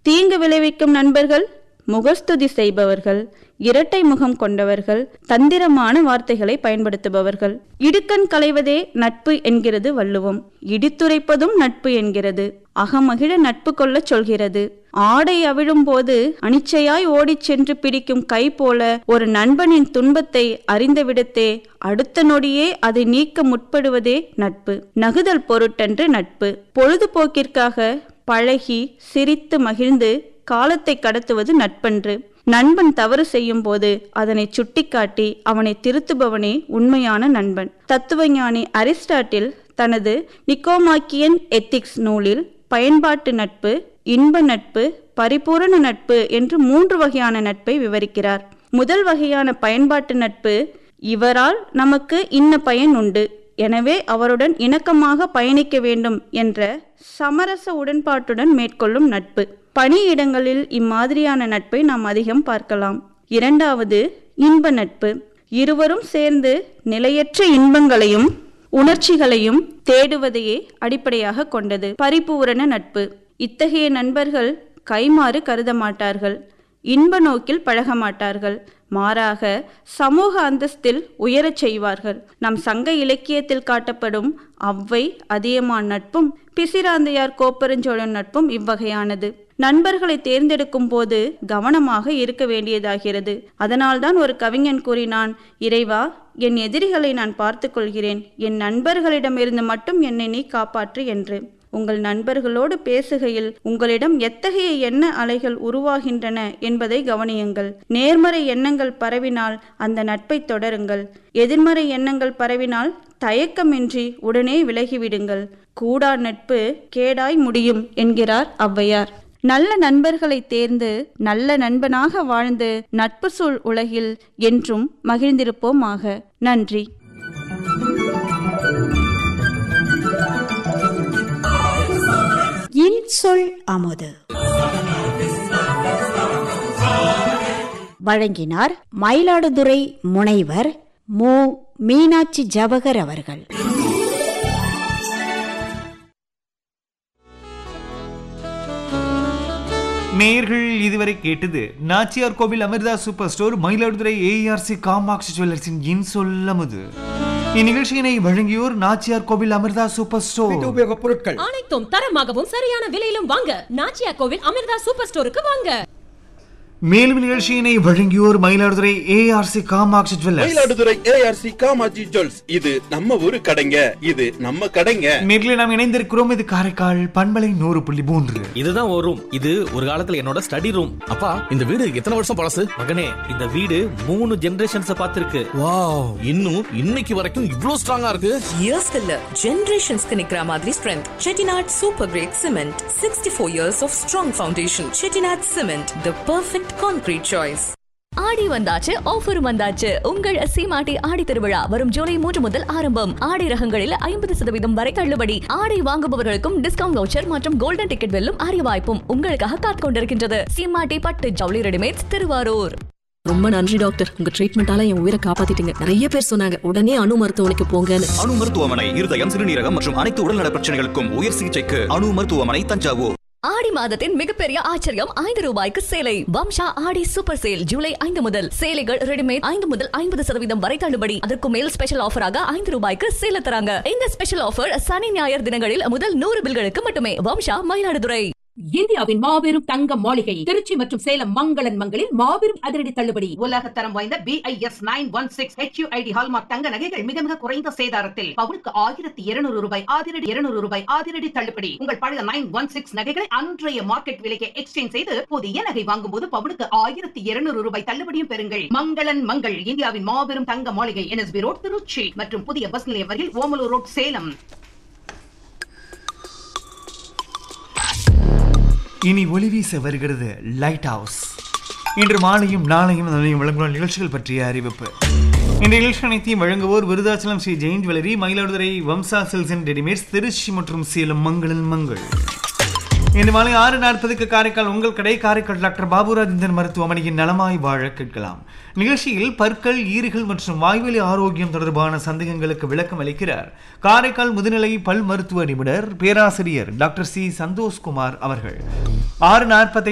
தீங்கு விளைவிக்கும் நண்பர்கள் முகஸ்துதி செய்பவர்கள் இரட்டை முகம் கொண்டவர்கள் தந்திரமான வார்த்தைகளை பயன்படுத்துபவர்கள் இடுக்கண் களைவதே நட்பு என்கிறது வள்ளுவம் இடித்துரைப்பதும் நட்பு என்கிறது அகமகிழ நட்பு கொள்ளச் சொல்கிறது ஆடை அவிழும் போது அனிச்சையாய் ஓடிச் சென்று பிடிக்கும் கை போல ஒரு நண்பனின் துன்பத்தை அறிந்தவிடத்தே அடுத்த நொடியே அதை நீக்க முற்படுவதே நட்பு நகுதல் பொருட்டன்று நட்பு பொழுதுபோக்கிற்காக பழகி சிரித்து மகிழ்ந்து காலத்தை கடத்துவது நட்பன்று நண்பன் தவறு செய்யும் போது அதனை சுட்டிக்காட்டி அவனை திருத்துபவனே உண்மையான நண்பன் தத்துவஞானி அரிஸ்டாட்டில் தனது நிக்கோமாக்கியன் எத்திக்ஸ் நூலில் பயன்பாட்டு நட்பு இன்ப நட்பு பரிபூரண நட்பு என்று மூன்று வகையான நட்பை விவரிக்கிறார் முதல் வகையான பயன்பாட்டு நட்பு இவரால் நமக்கு இன்ன பயன் உண்டு எனவே அவருடன் இணக்கமாக பயணிக்க வேண்டும் என்ற சமரச உடன்பாட்டுடன் மேற்கொள்ளும் நட்பு பணியிடங்களில் இம்மாதிரியான நட்பை நாம் அதிகம் பார்க்கலாம் இரண்டாவது இன்ப நட்பு இருவரும் சேர்ந்து நிலையற்ற இன்பங்களையும் உணர்ச்சிகளையும் தேடுவதையே அடிப்படையாக கொண்டது பரிபூரண நட்பு இத்தகைய நண்பர்கள் கைமாறு கருத மாட்டார்கள் இன்ப நோக்கில் பழக மாட்டார்கள் மாறாக சமூக அந்தஸ்தில் உயரச் செய்வார்கள் நம் சங்க இலக்கியத்தில் காட்டப்படும் அவ்வை அதியமான் நட்பும் பிசிராந்தையார் கோப்பெருஞ்சோழன் நட்பும் இவ்வகையானது நண்பர்களை தேர்ந்தெடுக்கும் போது கவனமாக இருக்க வேண்டியதாகிறது அதனால்தான் ஒரு கவிஞன் கூறினான் இறைவா என் எதிரிகளை நான் பார்த்து கொள்கிறேன் என் நண்பர்களிடமிருந்து மட்டும் என்னை நீ காப்பாற்று என்று உங்கள் நண்பர்களோடு பேசுகையில் உங்களிடம் எத்தகைய எண்ண அலைகள் உருவாகின்றன என்பதை கவனியுங்கள் நேர்மறை எண்ணங்கள் பரவினால் அந்த நட்பை தொடருங்கள் எதிர்மறை எண்ணங்கள் பரவினால் தயக்கமின்றி உடனே விலகிவிடுங்கள் கூடா நட்பு கேடாய் முடியும் என்கிறார் ஔவையார் நல்ல நண்பர்களை தேர்ந்து நல்ல நண்பனாக வாழ்ந்து நட்பு சூழ் உலகில் என்றும் மகிழ்ந்திருப்போமாக நன்றி இன்சொல் அமுது வழங்கினார் மயிலாடுதுறை முனைவர் மு மீனாட்சி ஜவகர் அவர்கள் நேயர்கள் இதுவரை கேட்டது Nachiyar Kovil Amirtha super store Mayiladuthurai A R C Kamatchi ஜுவல்லர்ஸின் இன் சொல்லமுது இந்நிகழ்ச்சியினை வழங்கியோர் நாச்சியார் கோவில் அமிர்தா சூப்பர் ஸ்டோர் வீட்டு உபயோகப் பொருட்கள் அனைத்தும் தரமாகவும் சரியான விலையிலும் வாங்க நாச்சியா கோவில் அமிர்தா சூப்பர் ஸ்டோருக்கு வாங்க மேலும் நிகழ்ச்சியினை வழங்கியோர் Mayiladuthurai A R C Kamatchi jewellers Mayiladuthurai A R C Kamaji jewels இது நம்ம ஊரு கடைங்க இது நம்ம கடைங்க நேர்களை நாம் இணைந்திருக்கிறோம் இது காரைக்கால் பண்பலை நூறு புள்ளி மூன்று இதுதான் ஒரு ரூம் இது ஒரு காலத்துல என்னோட ஸ்டடி ரூம் அப்பா இந்த வீடு எத்தனை வருஷம் பழசு மகனே இந்த வீடு மூணு ஜெனரேஷன்ஸ் பார்த்திருக்கு வாவ் இன்னும் இன்னைக்கு வரைக்கும் இவ்ளோ ஸ்ட்ராங்கா இருக்கு இயர்ஸ்க்கு இல்ல ஜெனரேஷன்ஸ்க்கு நிக்கிற மாதிரி strength Chettinad super grade cement sixty four years of strong foundation Chettinad cement the perfect concrete choice Aadi வந்தாச்சு ஆஃபர் வந்தாச்சு உங்கள் சீமாட்டி ஆடி திருவிழா வரும் ஜூலை மூன்று முதல் ஆரம்பம் ஆடை ரகங்களில் ஐம்பது சதவீதம் வரை தள்ளுபடி ஆடை வாங்குபவர்களுக்கும் டிஸ்கவுண்ட் வவுச்சர் மற்றும் கோல்டன் டிக்கெட் வெல்லும் அரிய வாய்ப்பும் உங்களுக்காக காத்துக் கொண்டிருக்கின்றது சீமாட்டி பட்டு ஜவுளி ரெடிமேட்ஸ் திருவாரூர் ரொம்ப நன்றி டாக்டர் உங்க ட்ரீட்மெண்டால என் உயிரை காப்பாத்திட்டீங்க நிறைய பேர் சொன்னாங்க உடனே அணு மருத்துவமனைக்கு போங்கன்னு அணு மருத்துவமனை இருதயம் சிறுநீரகம் மற்றும் அனைத்து உடல்நல பிரச்சனைகளுக்கும் உயர் சிகிச்சைக்கு அணு மருத்துவமனை தஞ்சாவூர் ஆடி மாதத்தின் மிகப்பெரிய ஆச்சரியம் ஐந்து ரூபாய்க்கு சேலை வம்சா ஆடி சூப்பர் சேல் ஜூலை ஐந்து முதல் சேலைகள் ரெடிமேட் ஐந்து முதல் ஐம்பது சதவீதம் வரை தள்ளுபடி அதற்கு மேல் ஸ்பெஷல் ஆஃபராக ஐந்து ரூபாய்க்கு சேல தராங்க இந்த ஸ்பெஷல் ஆஃபர் சனி ஞாயிறு தினங்களில் முதல் நூறு பில்களுக்கு மட்டுமே வம்சா மயிலாடுதுறை இந்தியாவின் மாபெரும் தங்க மாளிகை திருச்சி மற்றும் சேலம் மங்களன் மங்களில் மாபெரும் அதிரடி தள்ளுபடி உலக தரம் வாய்ந்த B I S nine one six H U I D hallmark தங்க நகைகள் மிக மிக குறைந்த சேதாரத்தில் பவுனுக்கு ஆயிரத்தி இருநூறு ரூபாய் அதிரடி இருநூறு ரூபாய் அதிரடி தள்ளுபடி உங்கள் பழைய நைன் ஒன் சிக்ஸ் நகைகளை அன்றைய மார்க்கெட் விலைக்கு எக்ஸ்சேஞ்ச் செய்து புதிய நகை வாங்கும் போது பவுனுக்கு ஆயிரத்தி இருநூறு ரூபாய் தள்ளுபடியும் பெறுங்கள் மங்களன் மங்கள் இந்தியாவின் மாபெரும் தங்க மாளிகை என்எஸ்பி ரோட் திருச்சி மற்றும் புதிய பஸ் நிலையம் வரையில் ஓமலூர் ரோட் சேலம் இனி ஒளி வீச வருகிறது லைட் ஹவுஸ் இன்று மாலையும் நாளையும் நாளையும் வழங்கும் நிகழ்ச்சிகள் பற்றிய அறிவிப்பு இந்த நிகழ்ச்சி அனைத்தையும் வழங்குவோர் Virudhachalam Sri Jain jewellery Mayiladuthurai Vamsa silks and readymades Tiruchi மற்றும் சேலம் மங்களன் மங்கள் இன்று மாலை ஆறு நாற்பதுக்கு காரைக்கால் உங்கள் கடை காரைக்கால் டாக்டர் பாபுராஜேந்தர் மருத்துவமனையின் நலமாய் வாழ கேட்கலாம் நிகழ்ச்சியில் பற்கள் ஈறுகள் மற்றும் வாய்வெளி ஆரோக்கியம் தொடர்பான சந்தேகங்களுக்கு விளக்கம் அளிக்கிறார் காரைக்கால் முதுநிலை பல் மருத்துவ நிபுணர் பேராசிரியர் டாக்டர் சி சந்தோஷ்குமார் அவர்கள் ஆறு நாற்பத்தை